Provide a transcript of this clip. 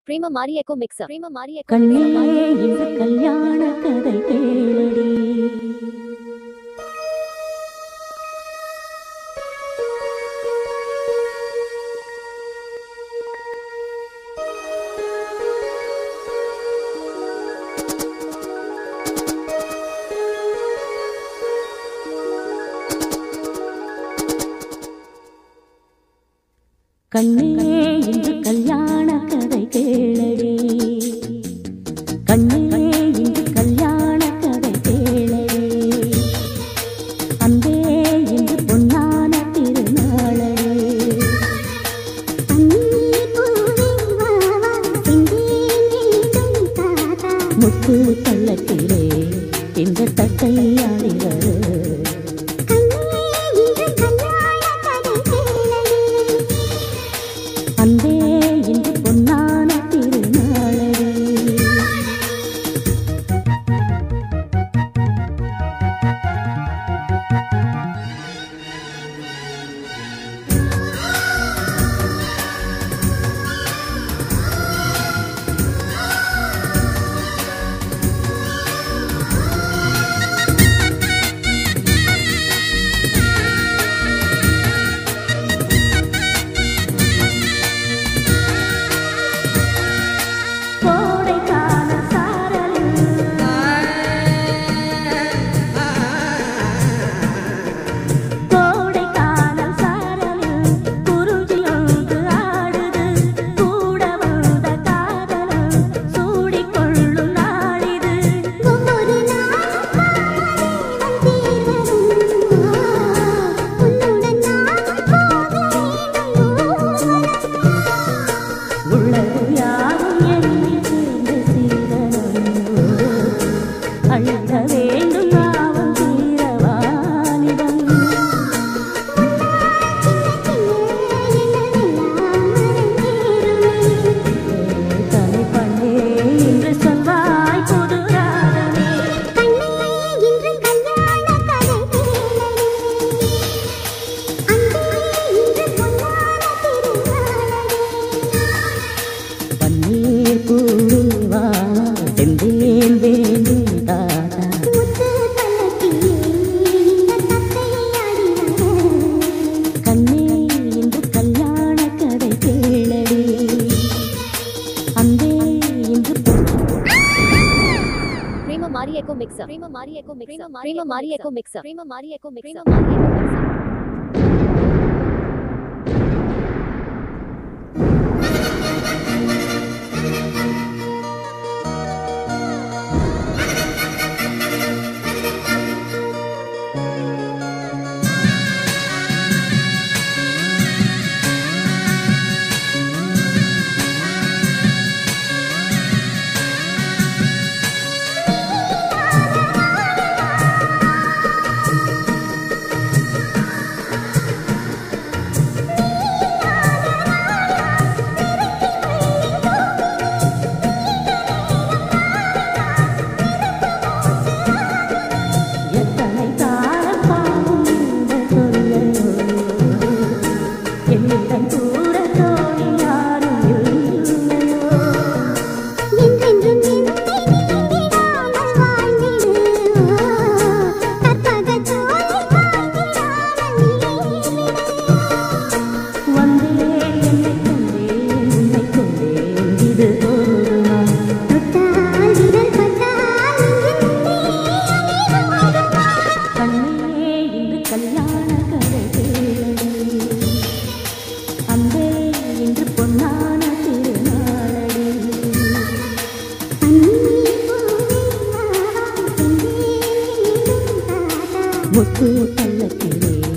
பிரேம மாரி echo mixer பிரேம மாரி echo கண்ணே மிக்ஸர் மாரி எக்கோ இந்த மிக்ஸர். கல்யாண கதை கேளடி கண்ணே இந்த கல்யாண கதை கேளடி கண்ணே இந்த கல்யாண கதை கேளடி அன்பே இந்த பொன்னான திருநாளடி முத்து பள்ளத்திலே இந்த தட்டை ஆடிவரு அன்பே இந்த பொன்னான திருநாளடி கோடைக்கால சாரலில் கோடைக்கால சாரலில் குருஜி ஒன்று ஆடுது கூட வந்த காதலன் சூடிக்கொள்ளும் நாளிது உள்ளது யாரும் எண்ணி சேர்ந்து சீதனம் அழுத வேண்டும் நாவல் தீரவானிடம் தனி பண்ணே என்று சொல்வாய் புது ராகமே பன்னீர் பூவா செந்தேன் வேண்டும் தாதா கண்ணே இந்த கல்யாண கதை கேளடி அன்பே இந்த பிரேம மாரி எக்கோ மிக்ஸர் பிரேம மாரி எக்கோ மிக்ஸர் பிரேம மாரி எக்கோ மிக்ஸர் பிரேம மாரி எக்கோ மிக்ஸர் பிரேம மாரி எக்கோ மிக்ஸர் எத்தனை காலம் பாடும் இந்த சொல்லையோ என்னிடம் கூற தோணி யாரும் இல்லையோ வந்தேன் என்னை கொண்டேன் உன்னை கொண்டேன் இது போதுமா கண்ணே இன்று கல்யாண கதை கேளடி அன்பே இன்று பொன்னான திருநாளடி முத்து பள்ளத்திலே